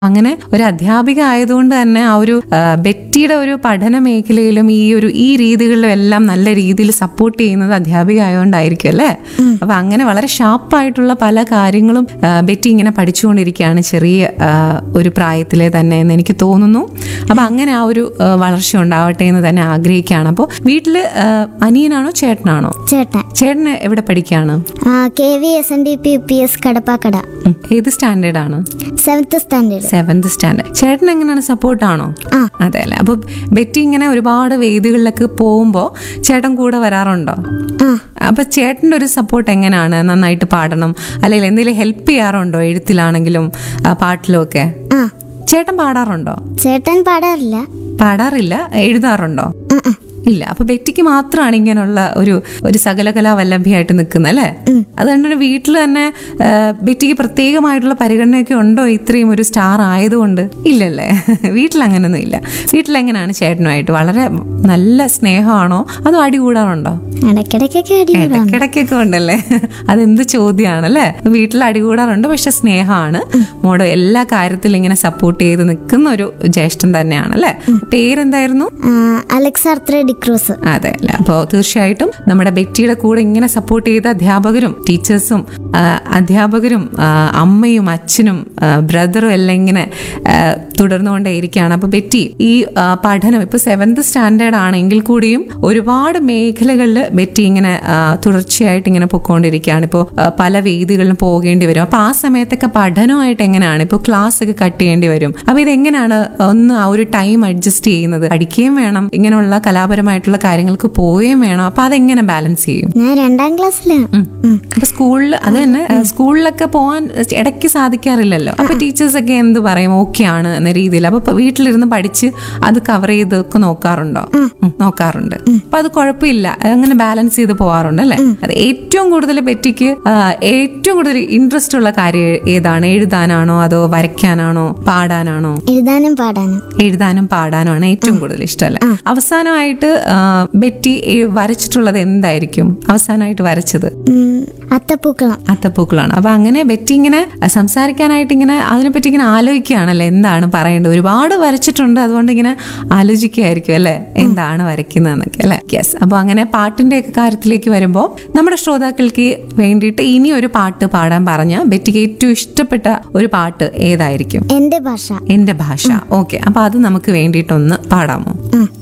അങ്ങനെ ഒരു അധ്യാപിക ആയതുകൊണ്ട് തന്നെ ആ ഒരു ആ, ബെറ്റിയുടെ ഒരു പഠന മേഖലയിലും ഈ ഒരു ഈ രീതികളിലും എല്ലാം നല്ല രീതിയിൽ സപ്പോർട്ട് ചെയ്യുന്നത് അധ്യാപിക ആയതുകൊണ്ടായിരിക്കും അല്ലേ അപ്പൊ അങ്ങനെ വളരെ ഷാർപ്പായിട്ടുള്ള പല കാര്യങ്ങളും ആ, ബെറ്റി ഇങ്ങനെ പഠിച്ചുകൊണ്ടിരിക്കുകയാണ് ചെറിയ ആ, ഒരു പ്രായത്തിലെ തന്നെ എന്ന് എനിക്ക് തോന്നുന്നു അപ്പൊ അങ്ങനെ ആ ഒരു ആ, വളർച്ച ഉണ്ടാവട്ടെ എന്ന് തന്നെ ആഗ്രഹിക്കുകയാണ് അപ്പോൾ വീട്ടില് ആ, അനിയനാണോ ചേട്ടനാണോ ചേട്ടൻ ചേട്ടന് എവിടെ പഠിക്കുകയാണ് K V S N D P U P S Kadappakada ഉം. ഏത് സ്റ്റാൻഡേർഡ് ആണ് സെവൻത്ത് സ്റ്റാൻഡേർഡ് സെവന്ത് സ്റ്റാൻഡേർഡ് ചേട്ടൻ എങ്ങനെയാണ് സപ്പോർട്ടാണോ ആ. അതെ അല്ലേ അപ്പൊ ബെറ്റി ഇങ്ങനെ ഒരുപാട് വേദികളിലൊക്കെ പോകുമ്പോൾ ചേട്ടൻ കൂടെ വരാറുണ്ടോ ആ അപ്പൊ ചേട്ടൻ്റെ ഒരു സപ്പോർട്ട് എങ്ങനെയാണ് നന്നായിട്ട് പാടണം അല്ലെങ്കിൽ എന്തെങ്കിലും ഹെൽപ്പ് ചെയ്യാറുണ്ടോ എഴുത്തിലാണെങ്കിലും ആ, പാട്ടിലും ഒക്കെ ആ ചേട്ടൻ പാടാറുണ്ടോ ചേട്ടൻ പാടാറില്ല പാടാറില്ല എഴുതാറുണ്ടോ ആ, ആ. ഇല്ല അപ്പൊ ബെറ്റിക്ക് മാത്രമാണ് ഇങ്ങനെയുള്ള ഒരു ഒരു സകലകലാ വല്ലഭയായിട്ട് നിൽക്കുന്നത് അല്ലേ അതുകൊണ്ട് തന്നെ വീട്ടിൽ തന്നെ ആ, ബെറ്റിക്ക് പ്രത്യേകമായിട്ടുള്ള പരിഗണനയൊക്കെ ഉണ്ടോ ഇത്രയും ഒരു സ്റ്റാർ ആയതുകൊണ്ട് ഇല്ലല്ലേ വീട്ടിൽ അങ്ങനൊന്നും ഇല്ല വീട്ടിൽ എങ്ങനെയാണ് ചേട്ടനുമായിട്ട് വളരെ നല്ല സ്നേഹമാണോ അതോ അടി കൂടാറുണ്ടോ ഇടയ്ക്കിടയ്ക്കൊക്കെ അടികൂടാണ് ഇടയ്ക്കിടയ്ക്കൊക്കെ ഉണ്ടല്ലേ അതെന്ത് ചോദ്യമാണല്ലേ വീട്ടിൽ അടികൂടാറുണ്ട് പക്ഷെ സ്നേഹമാണ് മോടെ എല്ലാ കാര്യത്തിലും ഇങ്ങനെ സപ്പോർട്ട് ചെയ്ത് നിൽക്കുന്ന ഒരു ജ്യേഷ്ഠൻ തന്നെയാണ് അല്ലേ പേരെന്തായിരുന്നു അലക്സാർത്ര ഡിക്രൂസ് അതെ അല്ലേ അപ്പോൾ തീർച്ചയായിട്ടും നമ്മുടെ ബെറ്റിയുടെ കൂടെ ഇങ്ങനെ സപ്പോർട്ട് ചെയ്ത അധ്യാപകരും ടീച്ചേഴ്സും ആ, അധ്യാപകരും ആ, അമ്മയും അച്ഛനും ആ, ബ്രദറും എല്ലാം ഇങ്ങനെ ആ, തുടർന്നുകൊണ്ടേയിരിക്കുകയാണ് അപ്പോൾ ബെറ്റി ഈ ആ, പഠനം ഇപ്പൊ സെവൻത് സ്റ്റാൻഡേർഡ് ആണെങ്കിൽ കൂടിയും ഒരുപാട് മേഖലകളിൽ ബെറ്റി ഇങ്ങനെ ആ, തുടർച്ചയായിട്ട് ഇങ്ങനെ പൊക്കോണ്ടിരിക്കുകയാണ് ഇപ്പോൾ പല വേദികളിലും പോകേണ്ടി വരും അപ്പൊ ആ സമയത്തൊക്കെ പഠനമായിട്ട് എങ്ങനെയാണ് ഇപ്പോൾ ക്ലാസ് ഒക്കെ കട്ട് ചെയ്യേണ്ടി വരും അപ്പൊ ഇതെങ്ങനെയാണ് ഒന്ന് ആ ഒരു ടൈം അഡ്ജസ്റ്റ് ചെയ്യുന്നത് പഠിക്കുകയും വേണം ഇങ്ങനെയുള്ള കലാപരമായിട്ടുള്ള കാര്യങ്ങൾക്ക് പോവുകയും വേണം അപ്പൊ അതെങ്ങനെ ബാലൻസ് ചെയ്യും ഞാൻ രണ്ടാം ക്ലാസ്സിലാണ് ഉം. അപ്പൊ സ്കൂളിൽ അത് തന്നെ ഏഹ്, സ്കൂളിലൊക്കെ പോകാൻ ഇടയ്ക്ക് സാധിക്കാറില്ലല്ലോ അപ്പൊ ടീച്ചേഴ്സ് ഒക്കെ എന്ത് പറയും ഓക്കെ ആണ് എന്ന രീതിയിൽ അപ്പൊ ഇപ്പൊ വീട്ടിലിരുന്ന് പഠിച്ച് അത് കവർ ചെയ്തൊക്കെ നോക്കാറുണ്ടോ ഉം, നോക്കാറുണ്ട് അപ്പൊ അത് കുഴപ്പമില്ല അങ്ങനെ ബാലൻസ് ചെയ്ത് പോവാറുണ്ട് അല്ലെ അത് ഏറ്റവും കൂടുതൽ ബെറ്റിക്ക് ആ, ഏറ്റവും കൂടുതൽ ഇൻട്രസ്റ്റ് ഉള്ള കാര്യം ഏതാണ് എഴുതാനാണോ അതോ വരയ്ക്കാനാണോ പാടാനാണോ എഴുതാനും പാടാനും എഴുതാനും പാടാനും ആണ് ഏറ്റവും കൂടുതൽ ഇഷ്ടമല്ല അവസാനമായിട്ട് ആ, ബെറ്റി ഈ വരച്ചിട്ടുള്ളത് എന്തായിരിക്കും അവസാനമായിട്ട് വരച്ചത് ഉം, അത്തപ്പൂക്കളം അത്തപ്പൂക്കളാണ് അപ്പൊ അങ്ങനെ ബെറ്റി ഇങ്ങനെ സംസാരിക്കാനായിട്ട് ഇങ്ങനെ അതിനെപ്പറ്റി ഇങ്ങനെ ആലോചിക്കുകയാണല്ലേ എന്താണ് പറയേണ്ടത് ഒരുപാട് വരച്ചിട്ടുണ്ട് അതുകൊണ്ട് ഇങ്ങനെ ആലോചിക്കുകയായിരിക്കും അല്ലെ എന്താണ് വരയ്ക്കുന്നതെന്നൊക്കെ അല്ലെ യെസ് അപ്പൊ അങ്ങനെ പാട്ടിന്റെ ഒക്കെ കാര്യത്തിലേക്ക് വരുമ്പോൾ നമ്മുടെ ശ്രോതാക്കൾക്ക് വേണ്ടിയിട്ട് ഇനി ഒരു പാട്ട് പാടാൻ പറഞ്ഞ ബെറ്റിക്ക് ഏറ്റവും ഇഷ്ടപ്പെട്ട ഒരു പാട്ട് ഏതായിരിക്കും എന്റെ ഭാഷ എന്റെ ഭാഷ ഓക്കെ അപ്പൊ അത് നമുക്ക് വേണ്ടിയിട്ടൊന്ന് പാടാമോ ആ